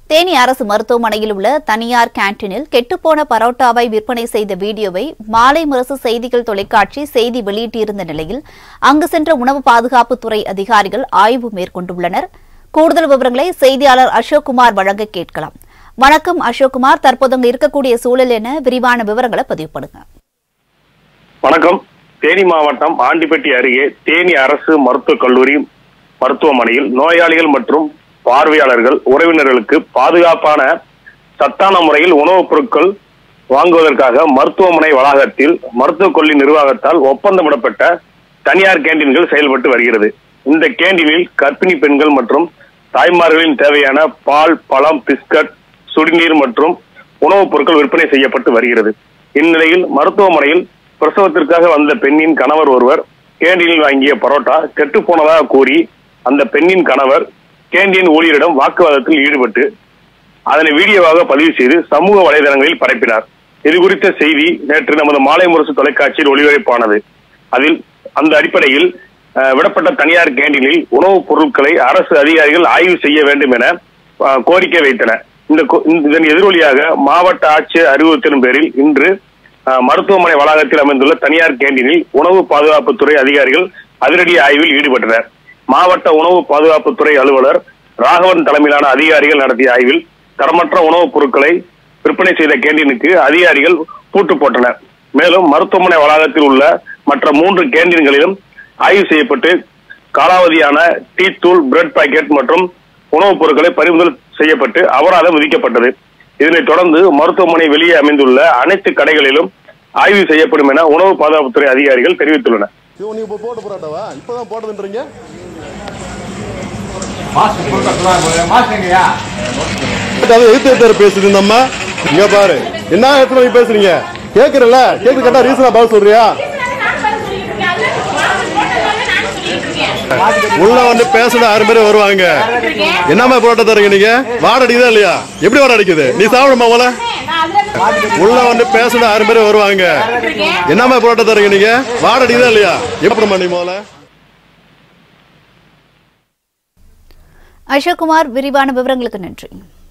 தேனி அரசு மருத்துவமனையில் உள்ள தனியார் கேண்டீனில் கெட்டுப்போன பரோட்டாவை விற்பனை செய்த வீடியோவை மாலை முரசு செய்திகள் தொலைக்காட்சி செய்தி வெளியிட்டிருந்த நிலையில் அங்கு சென்ற உணவு பாதுகாப்புத்துறை அதிகாரிகள் ஆய்வு மேற்கொண்டுள்ளனர் கூடுதல் விவரங்களை செய்தியாளர் அசோக்குமார் வழங்க கேட்கலாம் வணக்கம் அசோக்குமார் தற்போது அங்கு இருக்கக்கூடிய சூழல் என விரிவான விவரங்களை பதிவு பண்ணுங்க வணக்கம் தேனி மாவட்டம் ஆண்டிப்பட்டி அருகே தேனி அரசு மருத்துவக் கல்லூரி மருத்துவமனையில் நோயாளிகள் மற்றும் பார்வையாளர்கள் உறவினர்களுக்கு பாதுகாப்பான சத்தான முறையில் உணவுப் பொருட்கள் வாங்குவதற்காக மருத்துவமனை வளாகத்தில் மருத்துவக் கல்லூரி நிர்வாகத்தால் ஒப்பந்தமிடப்பட்ட தனியார் கேண்டீன்கள் செயல்பட்டு வருகிறது இந்த கேண்டீனில் கர்ப்பிணி பெண்கள் மற்றும் தாய்மார்களின் தேவையான பால் பழம் பிஸ்கட் சுடிநீர் மற்றும் உணவுப் பொருட்கள் விற்பனை செய்யப்பட்டு வருகிறது இந்நிலையில் மருத்துவமனையில் பிரசவத்திற்காக வந்த பெண்ணின் கணவர் ஒருவர் கேண்டீனில் வாங்கிய பரோட்டா கெட்டு போனதாக கூறி அந்த பெண்ணின் கணவர் கேண்டீன் ஊழியரிடம் வாக்குவாதத்தில் ஈடுபட்டு அதனை வீடியோவாக பதிவு செய்து சமூக வலைதளங்களில் பரப்பினார் இது குறித்த செய்தி நேற்று நமது மாலை முரசு தொலைக்காட்சியில் ஒளிபரப்பானது அதில் அந்த அடிப்படையில் அஹ், விடப்பட்ட தனியார் கேண்டீனில் உணவுப் பொருட்களை அரசு அதிகாரிகள் ஆய்வு செய்ய வேண்டும் என அஹ், கோரிக்கை வைத்தனர் இந்த கோ- இந்த- இதன் எதிரொலியாக மாவட்ட ஆட்சியர் அறிவுறுத்தின் பேரில் இன்று அஹ், மருத்துவமனை வளாகத்தில் அமைந்துள்ள தனியார் கேண்டீனில் உணவு பாதுகாப்புத்துறை அதிகாரிகள் அதிரடி ஆய்வில் ஈடுபட்டனர் மாவட்ட உணவு பாதுகாப்புத்துறை அலுவலர் ராகவன் தலைமையிலான அதிகாரிகள் நடத்திய ஆய்வில் தரமற்ற உணவுப் பொருட்களை விற்பனை செய்த கேண்டீனுக்கு அதிகாரிகள் பூட்டு போட்டனர் மேலும் மருத்துவமனை வளாகத்தில் உள்ள மற்ற மூன்று கேண்டீன்களிலும் ஆய்வு செய்யப்பட்டு காலாவதியான டீ தூள் பிரெட் பாக்கெட் மற்றும் உணவுப் பொருட்களை பறிமுதல் செய்யப்பட்டு அபராதம் விதிக்கப்பட்டது இதனைத் தொடர்ந்து மருத்துவமனை வெளியே அமைந்துள்ள அனைத்து கடைகளிலும் ஆய்வு செய்யப்படும் என உணவு பாதுகாப்புத்துறை அதிகாரிகள் தெரிவித்துள்ளனர் இது நீ இப்போ போட்டு போராட்டவா இப்பதான் போட்டதுன்றீங்க மாஸ்க் போட்டு மாஸ்க் எங்கயா அது எதிர்த்து எதிர்த்து பேசுது இந்த அம்மா இங்க பாரு என்ன இடத்துல நீ பேசுறீங்க கேக்குறல கேக்கு கேட்டா ரீசனா பதில் சொல்றியா உள்ள வந்து பேசுன ஆறு பேர் வருவாங்க என்னம்மா போராட்ட தரீங்க நீங்க வாட அடிக்குதா இல்லையா எப்படி வாட அடிக்குது நீ சாப்பிடுமா போல உள்ள வந்து பேசுன ஆறு பேர் வருவாங்க என்னம்மா போராட்ட தரீங்க நீங்க வாட அடிக்குதா இல்லையா எப்படிமா நீ போல அசோக்குமார் விரிவான விவரங்களுக்கு நன்றி